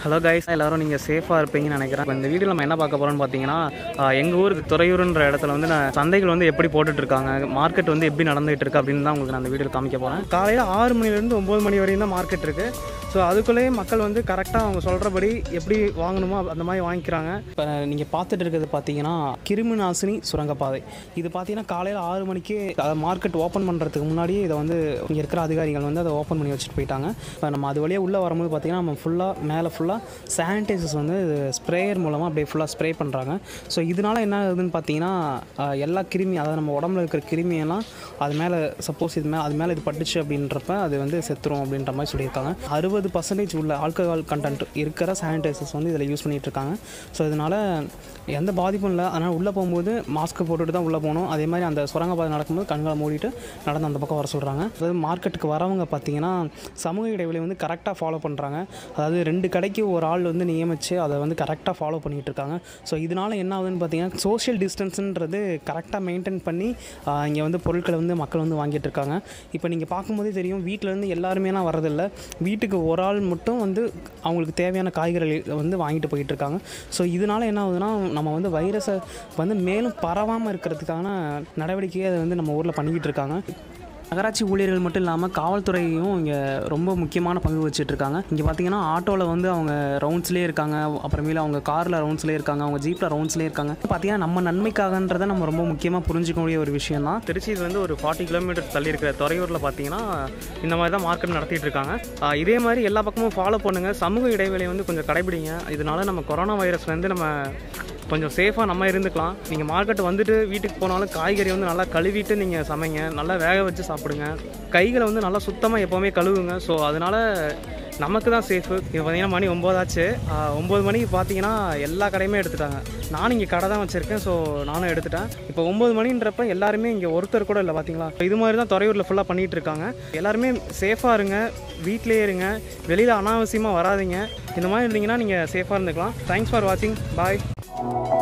hello guys எல்லாரும் நீங்கள் சேஃபாக இருப்பீங்கன்னு நினைக்கிறேன் இப்போ இந்த வீடியோவில் நம்ம என்ன பார்க்க போகிறோம்னு பார்த்தீங்கன்னா எங்கள் ஊருக்கு துறையூருன்ற இடத்துல வந்து நான் சந்தைகள் வந்து எப்படி போட்டுட்டு இருக்காங்க மார்க்கெட் வந்து எப்படி நடந்துகிட்டு இருக்கு அப்படின்னு தான் உங்களுக்கு நான் அந்த வீடியோவில் காமிக்க போகிறேன் காலையில் ஆறு மணிலேருந்து ஒம்பது மணி வரையும் தான் மார்க்கெட் இருக்குது ஸோ அதுக்குள்ளேயே மக்கள் வந்து கரெக்டாக அவங்க சொல்கிறபடி எப்படி வாங்கணுமோ அந்த மாதிரி வாங்கிக்கிறாங்க இப்போ நீங்கள் பார்த்துட்டு இருக்கிறது பார்த்தீங்கன்னா கிருமி நாசினி சுரங்கப்பாதை இது பார்த்தீங்கன்னா காலையில் ஆறு மணிக்கு மார்க்கெட் ஓப்பன் பண்ணுறதுக்கு முன்னாடியே இதை வந்து இங்கே இருக்கிற அதிகாரிகள் வந்து அதை ஓப்பன் பண்ணி வச்சுட்டு போயிட்டாங்க இப்போ நம்ம அது வழியாக உள்ளே வரும்போது பார்த்தீங்கன்னா நம்ம ஃபுல்லாக மேலே ஃபுல்லாக சானிடைசர்ஸ் வந்து ஸ்ப்ரேயர் மூலமாக அப்படியே ஃபுல்லாக ஸ்ப்ரே பண்ணுறாங்க ஸோ இதனால என்ன ஆகுதுன்னு பார்த்தீங்கன்னா ஆஹ், எல்லா கிருமி அதாவது நம்ம உடம்புல இருக்கிற கிருமியெல்லாம் அது மேலே சப்போஸ் இது மேலே அது மேலே இது பட்டுச்சு அப்படின்றப்ப அது வந்து செத்துரும் அப்படின்ற மாதிரி சொல்லியிருக்காங்க அறுபது பர்சன்டேஜ் உள்ள ஆல்கஹால் கண்டென்ட் இருக்கிற சானிடைசர்ஸ் வந்து இதில் யூஸ் பண்ணிட்டு இருக்காங்க ஸோ இதனால் எந்த பாதிப்பும் இல்லை அதனால் உள்ளே போகும்போது மாஸ்க் போட்டுட்டு தான் உள்ளே போகணும் அதே மாதிரி அந்த சுரங்கப்பாதை நடக்கும்போது கண்களை மூடிட்டு நடந்து அந்த பக்கம் வர சொல்கிறாங்க அதாவது மார்க்கெட்டுக்கு வரவங்க பார்த்தீங்கன்னா சமூக இடைவெளி வந்து கரெக்டாக ஃபாலோ பண்ணுறாங்க அதாவது ரெண்டு கடைக்கு ஒரு ஆள் வந்து நியமித்து அதை வந்து கரெக்டாக ஃபாலோ பண்ணிகிட்டு இருக்காங்க ஸோ இதனால் என்ன ஆகுதுன்னு பார்த்தீங்கன்னா சோஷியல் டிஸ்டன்ஸுன்றது கரெக்டாக மெயின்டைன் பண்ணி இங்கே வந்து பொருட்களை வந்து மக்கள் வந்து வாங்கிட்டு இருக்காங்க இப்போ நீங்கள் பார்க்கும்போதே தெரியும் வீட்டிலேருந்து எல்லாருமேலாம் வரதில்லை வீட்டுக்கு ஒரு ஆள் மட்டும் வந்து அவங்களுக்கு தேவையான காய்கறிகள் வந்து வாங்கிட்டு போயிட்டு இருக்காங்க ஸோ இதனால் என்ன ஆகுதுன்னா நம்ம வந்து வைரஸை வந்து மேலும் பரவாமல் இருக்கிறதுக்கான நடவடிக்கையை அதை வந்து நம்ம ஊரில் பண்ணிக்கிட்டு இருக்காங்க நகராட்சி ஊழியர்கள் மட்டும் இல்லாமல் காவல்துறையும் இங்கே ரொம்ப முக்கியமான பங்கு வச்சுட்டு இருக்காங்க இங்கே பார்த்தீங்கன்னா ஆட்டோவில் வந்து அவங்க ரவுண்ட்ஸ்லேயே இருக்காங்க அப்புறமேல அவங்க காரில் ரவுண்ட்ஸ்லேயே இருக்காங்க அவங்க ஜீப்பில் ரவுண்ட்ஸ்லேயே இருக்காங்க பார்த்தீங்கன்னா நம்ம நன்மைக்காகன்றதை நம்ம ரொம்ப முக்கியமாக புரிஞ்சுக்கக்கூடிய ஒரு விஷயம் தான் திருச்சியில் வந்து ஒரு ஃபார்ட்டி கிலோமீட்டர் தள்ளி இருக்கிற துறையூரில் பார்த்தீங்கன்னா இந்த மாதிரி தான் மார்க்கெட் நடத்திட்டு இருக்காங்க ஆஹ் இதே மாதிரி எல்லா பக்கமும் ஃபாலோ பண்ணுங்கள் சமூக இடைவெளியை வந்து கொஞ்சம் கடைபிடிங்க இதனால நம்ம கொரோனா வைரஸ்லேருந்து நம்ம கொஞ்சம் சேஃபாக நம்ம இருந்துக்கலாம் நீங்கள் மார்க்கெட் வந்துட்டு வீட்டுக்கு போனாலும் காய்கறி வந்து நல்லா கழுவிட்டு நீங்கள் சமைங்க நல்லா வேக வச்சு சாப்பிடுங்க கைகளை வந்து நல்லா சுத்தமாக எப்போவுமே கழுவுங்க ஸோ அதனால் நமக்கு தான் சேஃபு இப்போ பார்த்தீங்கன்னா மணி ஒம்போதாச்சு ஒம்பது மணிக்கு பார்த்தீங்கன்னா எல்லா கடையுமே எடுத்துட்டாங்க நானும் இங்கே கடை தான் வச்சுருக்கேன் ஸோ நானும் எடுத்துட்டேன் இப்போ ஒம்பது மணின்றப்ப எல்லாருமே இங்கே ஒருத்தர் கூட இல்லை பார்த்தீங்களா இது மாதிரி தான் துறையூரில் ஃபுல்லாக பண்ணிகிட்டு இருக்காங்க எல்லாருமே சேஃபாக இருங்க வீட்டிலேயே இருங்க வெளியில் அனாவசியமாக வராதீங்க இந்த மாதிரி இருந்தீங்கன்னா நீங்கள் சேஃபாக இருந்துக்கலாம் தேங்க்ஸ் ஃபார் வாட்சிங் பாய்